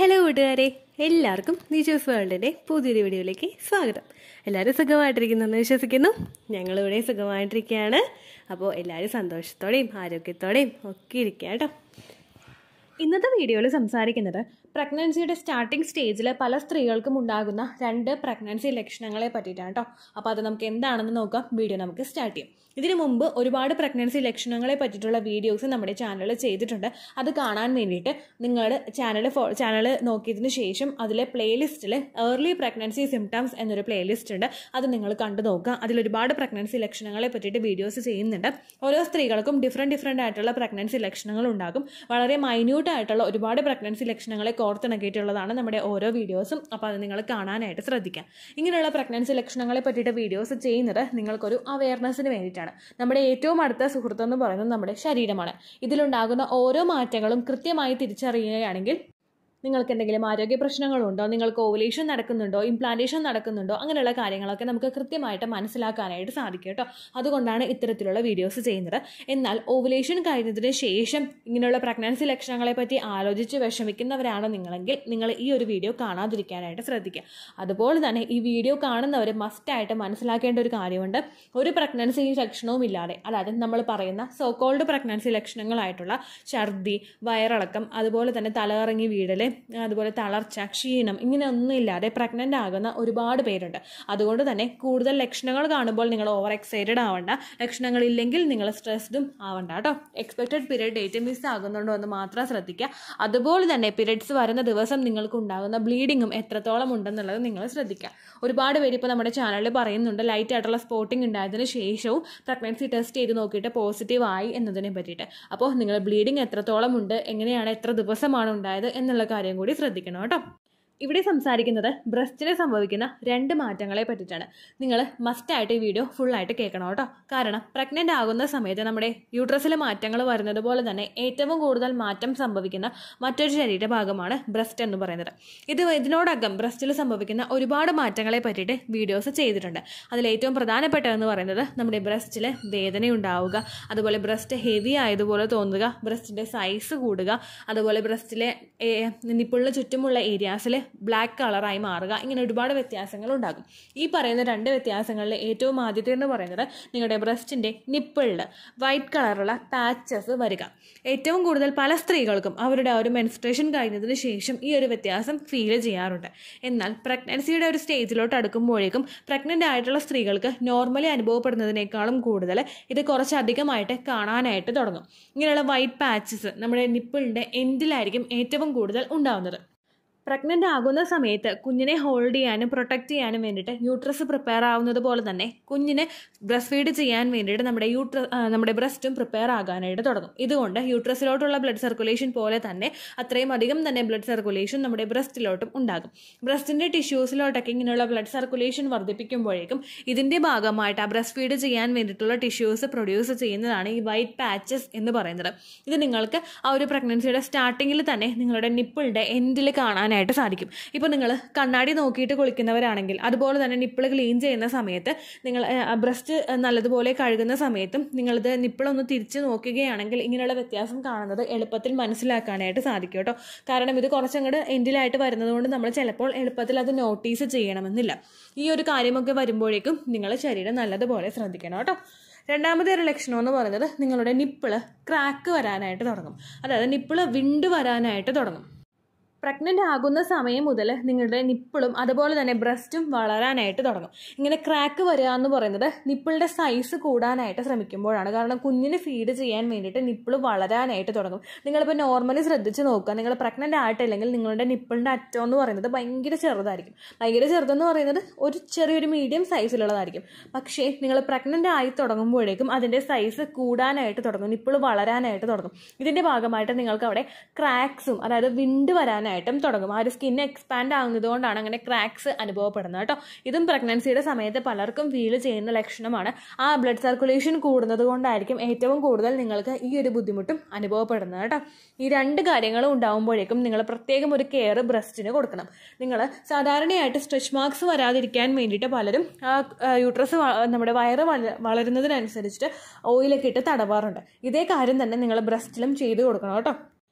hello കൂട്ടുകാരെ എല്ലാവർക്കും നീച്ചോസ് വേൾഡിൻ്റെ പുതിയൊരു വീഡിയോയിലേക്ക് സ്വാഗതം എല്ലാവരും സുഖമായിട്ടിരിക്കുന്നെന്ന് വിശ്വസിക്കുന്നു ഞങ്ങളിവിടെ സുഖമായിട്ടിരിക്കുകയാണ് അപ്പോൾ എല്ലാവരും സന്തോഷത്തോടെയും ആരോഗ്യത്തോടെയും ഒക്കെ ഇരിക്കുക കേട്ടോ ഇന്നത്തെ വീഡിയോയിൽ സംസാരിക്കുന്നത് പ്രഗ്നൻസിയുടെ സ്റ്റാർട്ടിംഗ് സ്റ്റേജിൽ പല സ്ത്രീകൾക്കും ഉണ്ടാകുന്ന രണ്ട് പ്രഗ്നൻസി ലക്ഷണങ്ങളെ പറ്റിയിട്ടാണ് കേട്ടോ അപ്പോൾ അത് നമുക്ക് എന്താണെന്ന് നോക്കാം വീഡിയോ നമുക്ക് സ്റ്റാർട്ട് ചെയ്യാം ഇതിനു മുമ്പ് ഒരുപാട് പ്രഗ്നൻസി ലക്ഷണങ്ങളെ പറ്റിയിട്ടുള്ള വീഡിയോസ് നമ്മുടെ ചാനലിൽ ചെയ്തിട്ടുണ്ട് അത് കാണാൻ വേണ്ടിയിട്ട് നിങ്ങളുടെ ചാനൽ ഫോ ചാനൽ നോക്കിയതിന് ശേഷം അതിലെ പ്ലേലിസ്റ്റിൽ ഏർലി പ്രഗ്നൻസി സിംറ്റംസ് എന്നൊരു പ്ലേലിസ്റ്റ് ഉണ്ട് അത് നിങ്ങൾ കണ്ടു നോക്കുക അതിൽ ഒരുപാട് പ്രഗ്നൻസി ലക്ഷണങ്ങളെ പറ്റിയിട്ട് വീഡിയോസ് ചെയ്യുന്നുണ്ട് ഓരോ സ്ത്രീകൾക്കും ഡിഫറെൻറ്റ് ഡിഫറെൻ്റ് ആയിട്ടുള്ള പ്രഗ്നൻസി ലക്ഷണങ്ങൾ ഉണ്ടാകും വളരെ മൈന്യൂട്ട് ആയിട്ടുള്ള ഒരുപാട് പ്രഗ്നൻസി ലക്ഷണങ്ങളെ കോർത്തിണക്കിയിട്ടുള്ളതാണ് നമ്മുടെ ഓരോ വീഡിയോസും അപ്പോൾ അത് നിങ്ങൾ കാണാനായിട്ട് ശ്രദ്ധിക്കാം ഇങ്ങനെയുള്ള പ്രഗ്നൻസി ലക്ഷണങ്ങളെ പറ്റിയിട്ട് വീഡിയോസ് ചെയ്യുന്നത് നിങ്ങൾക്കൊരു അവയർനെസ്സിന് വേണ്ടിയിട്ടാണ് നമ്മുടെ ഏറ്റവും അടുത്ത സുഹൃത്തെന്ന് പറയുന്നത് നമ്മുടെ ശരീരമാണ് ഇതിലുണ്ടാകുന്ന ഓരോ മാറ്റങ്ങളും കൃത്യമായി തിരിച്ചറിയുകയാണെങ്കിൽ നിങ്ങൾക്ക് എന്തെങ്കിലും ആരോഗ്യ പ്രശ്നങ്ങളുണ്ടോ നിങ്ങൾക്ക് ഓവുലേഷൻ നടക്കുന്നുണ്ടോ ഇംപ്ലാന്റേഷൻ നടക്കുന്നുണ്ടോ അങ്ങനെയുള്ള കാര്യങ്ങളൊക്കെ നമുക്ക് കൃത്യമായിട്ട് മനസ്സിലാക്കാനായിട്ട് സാധിക്കും കേട്ടോ അതുകൊണ്ടാണ് ഇത്തരത്തിലുള്ള വീഡിയോസ് ചെയ്യുന്നത് എന്നാൽ ഓവുലേഷൻ കഴിഞ്ഞതിന് ശേഷം ഇങ്ങനെയുള്ള പ്രഗ്നൻസി ലക്ഷണങ്ങളെ പറ്റി ആലോചിച്ച് വിഷമിക്കുന്നവരാണ് നിങ്ങളെങ്കിൽ നിങ്ങൾ ഈ ഒരു വീഡിയോ കാണാതിരിക്കാനായിട്ട് ശ്രദ്ധിക്കുക അതുപോലെ തന്നെ ഈ വീഡിയോ കാണുന്നവർ മസ്റ്റായിട്ട് മനസ്സിലാക്കേണ്ട ഒരു കാര്യമുണ്ട് ഒരു പ്രഗ്നൻസി ലക്ഷണവും ഇല്ലാതെ അതായത് നമ്മൾ പറയുന്ന സോക്കോൾഡ് പ്രഗ്നൻസി ലക്ഷണങ്ങളായിട്ടുള്ള ഛർദി വയറിളക്കം അതുപോലെ തന്നെ തലകറങ്ങി വീഴൽ അതുപോലെ തളർച്ച ക്ഷീണം ഇങ്ങനെ ഒന്നും ഇല്ലാതെ പ്രഗ്നൻ്റ് ആകുന്ന ഒരുപാട് പേരുണ്ട് അതുകൊണ്ട് തന്നെ കൂടുതൽ ലക്ഷണങ്ങൾ കാണുമ്പോൾ നിങ്ങൾ ഓവർ എക്സൈറ്റഡ് ആവണ്ട ലക്ഷണങ്ങളില്ലെങ്കിൽ നിങ്ങൾ സ്ട്രെസ്ഡും ആവണ്ട കേട്ടോ എക്സ്പെക്റ്റഡ് പീരീഡ് ഡേറ്റ് മിസ് ആകുന്നുണ്ടോ എന്ന് മാത്രം ശ്രദ്ധിക്കുക അതുപോലെ തന്നെ പീരീഡ്സ് വരുന്ന ദിവസം നിങ്ങൾക്ക് ഉണ്ടാകുന്ന ബ്ലീഡിങ്ങും എത്രത്തോളം ഉണ്ടെന്നുള്ളത് നിങ്ങൾ ശ്രദ്ധിക്കുക ഒരുപാട് പേര് ഇപ്പോൾ നമ്മുടെ ചാനലിൽ പറയുന്നുണ്ട് ലൈറ്റ് ആയിട്ടുള്ള സ്പോട്ടിംഗ് ഉണ്ടായതിനു ശേഷവും പ്രഗ്നൻസി ടെസ്റ്റ് ചെയ്ത് നോക്കിയിട്ട് പോസിറ്റീവ് ആയി എന്നതിനെ പറ്റിയിട്ട് അപ്പോൾ നിങ്ങൾ ബ്ലീഡിങ് എത്രത്തോളം ഉണ്ട് എങ്ങനെയാണ് എത്ര ദിവസമാണ് ഉണ്ടായത് എന്നുള്ള കാര്യം കൂടി ശ്രദ്ധിക്കണം കേട്ടോ ഇവിടെ സംസാരിക്കുന്നത് ബ്രസ്റ്റിന് സംഭവിക്കുന്ന രണ്ട് മാറ്റങ്ങളെ പറ്റിയിട്ടാണ് നിങ്ങൾ മസ്റ്റായിട്ട് ഈ വീഡിയോ ഫുള്ളായിട്ട് കേൾക്കണം കേട്ടോ കാരണം പ്രഗ്നൻ്റ് ആകുന്ന സമയത്ത് നമ്മുടെ യൂട്രസിൽ മാറ്റങ്ങൾ വരുന്നത് പോലെ തന്നെ ഏറ്റവും കൂടുതൽ മാറ്റം സംഭവിക്കുന്ന മറ്റൊരു ശരീരഭാഗമാണ് ബ്രസ്റ്റ് എന്ന് പറയുന്നത് ഇത് ഇതിനോടകം ബ്രസ്റ്റിൽ സംഭവിക്കുന്ന ഒരുപാട് മാറ്റങ്ങളെ പറ്റിയിട്ട് വീഡിയോസ് ചെയ്തിട്ടുണ്ട് അതിൽ ഏറ്റവും പ്രധാനപ്പെട്ടതെന്ന് പറയുന്നത് നമ്മുടെ ബ്രസ്റ്റിൽ വേദന ഉണ്ടാവുക അതുപോലെ ബ്രസ്റ്റ് ഹെവി ആയതുപോലെ തോന്നുക ബ്രസ്റ്റിൻ്റെ സൈസ് കൂടുക അതുപോലെ ബ്രസ്റ്റിലെ നിപ്പിളിന് ചുറ്റുമുള്ള ഏരിയാസിൽ ബ്ലാക്ക് കളറായി മാറുക ഇങ്ങനെ ഒരുപാട് വ്യത്യാസങ്ങൾ ഉണ്ടാകും ഈ പറയുന്ന രണ്ട് വ്യത്യാസങ്ങളിൽ ഏറ്റവും ആദ്യത്തെ എന്ന് പറയുന്നത് നിങ്ങളുടെ ബ്രസ്റ്റിൻ്റെ നിപ്പിളിൽ വൈറ്റ് കളറുള്ള പാച്ചസ് വരിക ഏറ്റവും കൂടുതൽ പല സ്ത്രീകൾക്കും അവരുടെ ആ ഒരു മെൻസ്ട്രേഷൻ കഴിഞ്ഞതിന് ശേഷം ഈ ഒരു വ്യത്യാസം ഫീൽ ചെയ്യാറുണ്ട് എന്നാൽ പ്രഗ്നൻസിയുടെ ഒരു സ്റ്റേജിലോട്ട് അടുക്കുമ്പോഴേക്കും പ്രഗ്നൻ്റ് ആയിട്ടുള്ള സ്ത്രീകൾക്ക് നോർമലി അനുഭവപ്പെടുന്നതിനേക്കാളും കൂടുതൽ ഇത് കുറച്ചധികമായിട്ട് കാണാനായിട്ട് തുടങ്ങും ഇങ്ങനെയുള്ള വൈറ്റ് പാച്ചസ് നമ്മുടെ നിപ്പിളിൻ്റെ എൻഡിലായിരിക്കും ഏറ്റവും കൂടുതൽ ഉണ്ടാവുന്നത് പ്രഗ്നൻ്റ് ആകുന്ന സമയത്ത് കുഞ്ഞിനെ ഹോൾഡ് ചെയ്യാനും പ്രൊട്ടക്റ്റ് ചെയ്യാനും വേണ്ടിയിട്ട് യൂട്രസ് പ്രിപ്പയർ ആവുന്നത് പോലെ തന്നെ കുഞ്ഞിനെ ബ്രസ്റ്റ് ഫീഡ് ചെയ്യാൻ വേണ്ടിയിട്ട് നമ്മുടെ യൂട്ര നമ്മുടെ ബ്രസ്റ്റും പ്രിപ്പയർ ആകാനായിട്ട് തുടങ്ങും ഇതുകൊണ്ട് യൂട്രസിലോട്ടുള്ള ബ്ലഡ് സർക്കുലേഷൻ പോലെ തന്നെ അത്രയും അധികം തന്നെ ബ്ലഡ് സർക്കുലേഷൻ നമ്മുടെ ബ്രസ്റ്റിലോട്ടും ഉണ്ടാകും ബ്രസ്റ്റിൻ്റെ ടിഷ്യൂസിലോട്ടൊക്കെ ഇങ്ങനെയുള്ള ബ്ലഡ് സർക്കുലേഷൻ വർദ്ധിപ്പിക്കുമ്പോഴേക്കും ഇതിൻ്റെ ഭാഗമായിട്ട് ആ ബ്രസ്റ്റ് ഫീഡ് ചെയ്യാൻ വേണ്ടിയിട്ടുള്ള ടിഷ്യൂസ് പ്രൊഡ്യൂസ് ചെയ്യുന്നതാണ് ഈ വൈറ്റ് പാച്ചസ് എന്ന് പറയുന്നത് ഇത് നിങ്ങൾക്ക് ആ ഒരു പ്രഗ്നൻസിയുടെ സ്റ്റാർട്ടിങ്ങിൽ തന്നെ നിങ്ങളുടെ നിപ്പിളിൻ്റെ എൻഡിൽ കാണാൻ കാണാനായിട്ട് സാധിക്കും ഇപ്പോൾ നിങ്ങൾ കണ്ണാടി നോക്കിയിട്ട് കുളിക്കുന്നവരാണെങ്കിൽ അതുപോലെ തന്നെ നിപ്പിൾ ക്ലീൻ ചെയ്യുന്ന സമയത്ത് നിങ്ങൾ ബ്രസ്റ്റ് നല്ലതുപോലെ കഴുകുന്ന സമയത്തും നിങ്ങളിത് നിപ്പിളൊന്ന് തിരിച്ച് നോക്കുകയാണെങ്കിൽ ഇങ്ങനെയുള്ള വ്യത്യാസം കാണുന്നത് എളുപ്പത്തിൽ മനസ്സിലാക്കാനായിട്ട് സാധിക്കും കേട്ടോ കാരണം ഇത് കുറച്ചങ്ങോട്ട് എൻഡിലായിട്ട് വരുന്നതുകൊണ്ട് നമ്മൾ ചിലപ്പോൾ എളുപ്പത്തിൽ അത് നോട്ടീസ് ചെയ്യണമെന്നില്ല ഈ ഒരു കാര്യമൊക്കെ വരുമ്പോഴേക്കും നിങ്ങൾ ശരീരം നല്ലതുപോലെ ശ്രദ്ധിക്കണം കേട്ടോ രണ്ടാമത്തെ ഒരു ലക്ഷണം എന്ന് പറയുന്നത് നിങ്ങളുടെ നിപ്പിള് ക്രാക്ക് വരാനായിട്ട് തുടങ്ങും അതായത് നിപ്പിള് വിണ്ട് വരാനായിട്ട് തുടങ്ങും പ്രഗ്നൻ്റ് ആകുന്ന സമയം മുതൽ നിങ്ങളുടെ നിപ്പിളും അതുപോലെ തന്നെ ബ്രസ്റ്റും വളരാനായിട്ട് തുടങ്ങും ഇങ്ങനെ ക്രാക്ക് വരിക എന്ന് പറയുന്നത് നിപ്പിളുടെ സൈസ് കൂടാനായിട്ട് ശ്രമിക്കുമ്പോഴാണ് കാരണം കുഞ്ഞിന് ഫീഡ് ചെയ്യാൻ വേണ്ടിയിട്ട് നിപ്പിൾ വളരാനായിട്ട് തുടങ്ങും നിങ്ങളിപ്പോൾ നോർമലി ശ്രദ്ധിച്ച് നോക്കുക നിങ്ങൾ പ്രഗ്നൻ്റ് ആയിട്ടില്ലെങ്കിൽ നിങ്ങളുടെ നിപ്പിളിൻ്റെ അറ്റം എന്ന് പറയുന്നത് ഭയങ്കര ചെറുതായിരിക്കും ഭയങ്കര ചെറുതെന്ന് പറയുന്നത് ഒരു ചെറിയൊരു മീഡിയം സൈസിലുള്ളതായിരിക്കും പക്ഷേ നിങ്ങൾ പ്രഗ്നൻ്റ് ആയി തുടങ്ങുമ്പോഴേക്കും അതിൻ്റെ സൈസ് കൂടാനായിട്ട് തുടങ്ങും നിപ്പിൾ വളരാനായിട്ട് തുടങ്ങും ഇതിൻ്റെ ഭാഗമായിട്ട് നിങ്ങൾക്ക് അവിടെ ക്രാക്സും അതായത് വിണ്ട് വരാനായിട്ട് ആയിട്ടും തുടങ്ങും ആ ഒരു സ്കിൻ എക്സ്പാൻഡ് ആകുന്നതുകൊണ്ടാണ് അങ്ങനെ ക്രാക്സ് അനുഭവപ്പെടുന്നത് കേട്ടോ ഇതും പ്രഗ്നൻസിയുടെ സമയത്ത് പലർക്കും ഫീൽ ചെയ്യുന്ന ലക്ഷണമാണ് ആ ബ്ലഡ് സർക്കുലേഷൻ കൂടുന്നത് കൊണ്ടായിരിക്കും ഏറ്റവും കൂടുതൽ നിങ്ങൾക്ക് ഈ ഒരു ബുദ്ധിമുട്ടും അനുഭവപ്പെടുന്നത് കേട്ടോ ഈ രണ്ട് കാര്യങ്ങളും ഉണ്ടാകുമ്പോഴേക്കും നിങ്ങൾ പ്രത്യേകം ഒരു കെയർ ബ്രസ്റ്റിന് കൊടുക്കണം നിങ്ങൾ സാധാരണയായിട്ട് സ്ട്രെച്ച് മാർക്സ് വരാതിരിക്കാൻ വേണ്ടിയിട്ട് പലരും യൂട്രസ് നമ്മുടെ വയറ് വളരുന്നതിനനുസരിച്ചിട്ട് ഓയിലൊക്കെ ഇട്ട് തടവാറുണ്ട് ഇതേ കാര്യം തന്നെ നിങ്ങൾ ബ്രസ്റ്റിലും ചെയ്ത് കൊടുക്കണം കേട്ടോ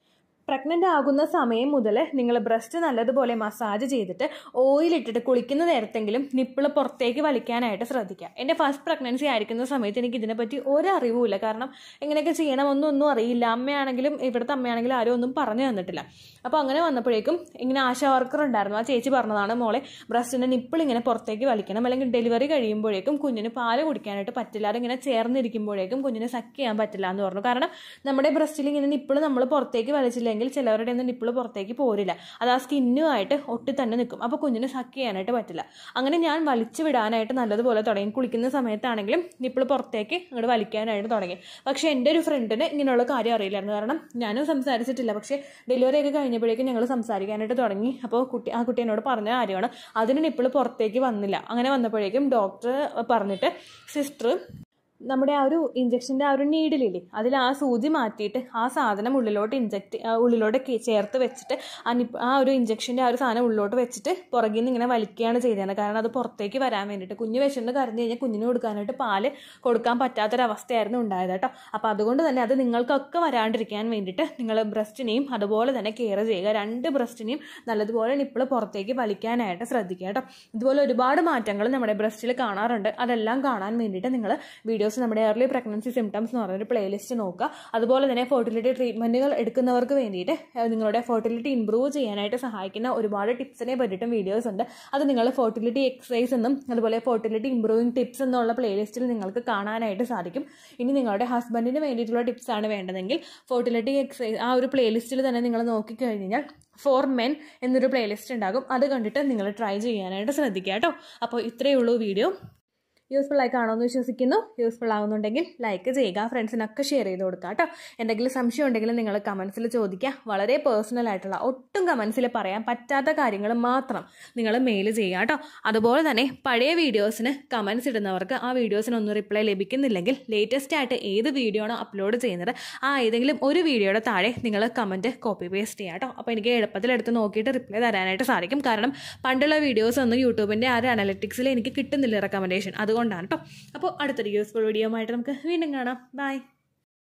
പ്രഗ്നൻ്റ് ആകുന്ന സമയം മുതൽ നിങ്ങൾ ബ്രസ്റ്റ് നല്ലതുപോലെ മസാജ് ചെയ്തിട്ട് ഓയിലിട്ടിട്ട് കുളിക്കുന്ന നേരത്തെങ്കിലും നിപ്പിൾ പുറത്തേക്ക് വലിക്കാനായിട്ട് ശ്രദ്ധിക്കുക എൻ്റെ ഫസ്റ്റ് പ്രഗ്നൻസി ആയിരിക്കുന്ന സമയത്ത് എനിക്ക് ഇതിനെപ്പറ്റി ഒരറിവുമില്ല കാരണം എങ്ങനെയൊക്കെ ചെയ്യണമെന്നൊന്നും ഒന്നും അറിയില്ല അമ്മയാണെങ്കിലും ഇവിടുത്തെ അമ്മയാണെങ്കിലും ആരും ഒന്നും പറഞ്ഞു തന്നിട്ടില്ല അപ്പോൾ അങ്ങനെ വന്നപ്പോഴേക്കും ഇങ്ങനെ ആശാ വർക്കർ ഉണ്ടായിരുന്നു ആ ചേച്ചി പറഞ്ഞതാണ് മോളെ ബ്രസ്റ്റിൻ്റെ നിപ്പിൾ ഇങ്ങനെ പുറത്തേക്ക് വലിക്കണം അല്ലെങ്കിൽ ഡെലിവറി കഴിയുമ്പോഴേക്കും കുഞ്ഞിന് പാല് കുടിക്കാനായിട്ട് പറ്റില്ല അതിങ്ങനെ ചേർന്നിരിക്കുമ്പോഴേക്കും കുഞ്ഞിന് സക്ക് ചെയ്യാൻ പറ്റില്ല എന്ന് പറഞ്ഞു കാരണം നമ്മുടെ ബ്രസ്റ്റിൽ ഇങ്ങനെ നിപ്പിൾ നമ്മൾ പുറത്തേക്ക് വലിച്ചില്ലെങ്കിൽ ചിലവരുടെ ഒന്നും നിപ്പിൾ പുറത്തേക്ക് പോരില്ല അത് ആ സ്കിന്നുമായിട്ട് ഒട്ടി തന്നെ നിൽക്കും അപ്പോൾ കുഞ്ഞിന് സക്ക് ചെയ്യാനായിട്ട് പറ്റില്ല അങ്ങനെ ഞാൻ വലിച്ചു വിടാനായിട്ട് നല്ലതുപോലെ തുടങ്ങി കുളിക്കുന്ന സമയത്താണെങ്കിലും നിപ്പിൾ പുറത്തേക്ക് അങ്ങോട്ട് വലിക്കാനായിട്ട് തുടങ്ങി പക്ഷേ എൻ്റെ ഒരു ഫ്രണ്ടിന് ഇങ്ങനെയുള്ള കാര്യം അറിയില്ലായിരുന്നു കാരണം ഞാനും സംസാരിച്ചിട്ടില്ല പക്ഷേ ഡെലിവറി ഒക്കെ കഴിഞ്ഞപ്പോഴേക്കും ഞങ്ങൾ സംസാരിക്കാനായിട്ട് തുടങ്ങി അപ്പോൾ കുട്ടി ആ കുട്ടി എന്നോട് പറഞ്ഞ കാര്യമാണ് അതിന് നിപ്പിൾ പുറത്തേക്ക് വന്നില്ല അങ്ങനെ വന്നപ്പോഴേക്കും ഡോക്ടർ പറഞ്ഞിട്ട് സിസ്റ്റർ നമ്മുടെ ആ ഒരു ഇഞ്ചക്ഷൻ്റെ ആ ഒരു നീഡിലില്ലേ അതിൽ ആ സൂചി മാറ്റിയിട്ട് ആ സാധനം ഉള്ളിലോട്ട് ഇഞ്ചക്ട് ഉള്ളിലോട്ട് കേ- ചേർത്ത് വെച്ചിട്ട് ആ നിപ്പ് ആ ഒരു ഇഞ്ചക്ഷൻ്റെ ആ ഒരു സാധനം ഉള്ളിലോട്ട് വെച്ചിട്ട് പുറകിൽ നിന്ന് ഇങ്ങനെ വലിക്കുകയാണ് ചെയ്തത് കാരണം അത് പുറത്തേക്ക് വരാൻ വേണ്ടിയിട്ട് കുഞ്ഞ് വിശന്ന് കരഞ്ഞു കഴിഞ്ഞാൽ കുഞ്ഞിന് കൊടുക്കാനായിട്ട് പാല് കൊടുക്കാൻ പറ്റാത്തൊരവസ്ഥയായിരുന്നു ഉണ്ടായത് കേട്ടോ അപ്പോൾ അതുകൊണ്ട് തന്നെ അത് നിങ്ങൾക്കൊക്കെ വരാണ്ടിരിക്കാൻ വേണ്ടിയിട്ട് നിങ്ങൾ ബ്രസ്റ്റിനെയും അതുപോലെ തന്നെ കെയർ ചെയ്യുക രണ്ട് ബ്രസ്റ്റിനെയും നല്ലതുപോലെ നിപ്പിൾ പുറത്തേക്ക് വലിക്കാനായിട്ട് ശ്രദ്ധിക്കുക കേട്ടോ ഇതുപോലെ ഒരുപാട് മാറ്റങ്ങൾ നമ്മുടെ ബ്രസ്റ്റിൽ കാണാറുണ്ട് അതെല്ലാം കാണാൻ വേണ്ടിയിട്ട് നിങ്ങൾ വീഡിയോസ് നമ്മുടെ ഏർലി പ്രഗ്നൻസി സിംറ്റംസ് എന്ന് പറഞ്ഞൊരു പ്ലേലിസ്റ്റ് നോക്കുക അതുപോലെ തന്നെ ഫെർട്ടിലിറ്റി ട്രീറ്റ്മെൻറ്റുകൾ എടുക്കുന്നവർക്ക് വേണ്ടിയിട്ട് ഏഹ്, നിങ്ങളുടെ ഫെർട്ടിലിറ്റി ഇമ്പ്രൂവ് ചെയ്യാനായിട്ട് സഹായിക്കുന്ന ഒരുപാട് ടിപ്സിനെ പറ്റിയിട്ടും വീഡിയോസ് ഉണ്ട് അത് നിങ്ങൾ ഫെർട്ടിലിറ്റി എക്സസൈസ് എന്നും അതുപോലെ ഫെർട്ടിലിറ്റി ഇമ്പ്രൂവിങ് ടിപ്സ് എന്നുള്ള പ്ലേലിസ്റ്റിൽ നിങ്ങൾക്ക് കാണാനായിട്ട് സാധിക്കും ഇനി നിങ്ങളുടെ ഹസ്ബൻഡിന് വേണ്ടിയിട്ടുള്ള ടിപ്സ് ആണ് വേണ്ടതെങ്കിൽ ഫെർട്ടിലിറ്റി എക്സസൈസ് ആ ഒരു പ്ലേലിസ്റ്റിൽ തന്നെ നിങ്ങൾ നോക്കിക്കഴിഞ്ഞാൽ ഫോർ മെൻ എന്നൊരു പ്ലേലിസ്റ്റ് ഉണ്ടാകും അത് കണ്ടിട്ട് നിങ്ങൾ ട്രൈ ചെയ്യാനായിട്ട് ശ്രദ്ധിക്കുക കേട്ടോ അപ്പോൾ ഇത്രയേ ഉള്ളൂ വീഡിയോ യൂസ്ഫുൾ ആയി കാണുമെന്ന് വിശ്വസിക്കുന്നു യൂസ്ഫുൾ ആകുന്നുണ്ടെങ്കിൽ ലൈക്ക് ചെയ്യുക ഫ്രണ്ട്സിനൊക്കെ ഷെയർ ചെയ്ത് കൊടുക്കുക കേട്ടോ എന്തെങ്കിലും സംശയം ഉണ്ടെങ്കിൽ നിങ്ങൾ കമൻസിൽ ചോദിക്കുക വളരെ പേഴ്സണൽ ആയിട്ടുള്ള ഒട്ടും കമൻസിൽ പറയാൻ പറ്റാത്ത കാര്യങ്ങൾ മാത്രം നിങ്ങൾ മെയിൽ ചെയ്യുക കേട്ടോ അതുപോലെ തന്നെ പഴയ വീഡിയോസിന് കമൻസ് ഇടുന്നവർക്ക് ആ വീഡിയോസിനൊന്നും റിപ്ലൈ ലഭിക്കുന്നില്ലെങ്കിൽ ലേറ്റസ്റ്റ് ആയിട്ട് ഏത് വീഡിയോ ആണോ അപ്ലോഡ് ചെയ്യുന്നത് ആ ഏതെങ്കിലും ഒരു വീഡിയോയുടെ താഴെ നിങ്ങൾ കമൻറ്റ് കോപ്പി പേസ്റ്റ് ചെയ്യുക കേട്ടോ അപ്പോൾ എനിക്ക് എളുപ്പത്തിൽ എടുത്ത് നോക്കിയിട്ട് റിപ്ലൈ തരാനായിട്ട് സാധിക്കും കാരണം പണ്ടുള്ള വീഡിയോസ് ഒന്നും യൂട്യൂബിൻ്റെ ആ ഒരു അനലറ്റിക്സിൽ എനിക്ക് കിട്ടുന്നില്ല റെക്കമെൻഡേഷൻ അതുകൊണ്ടാണ് കേട്ടോ അപ്പോൾ അടുത്തൊരു യൂസ്ഫുൾ വീഡിയോ ആയിട്ട് നമുക്ക് വീണ്ടും കാണാം ബൈ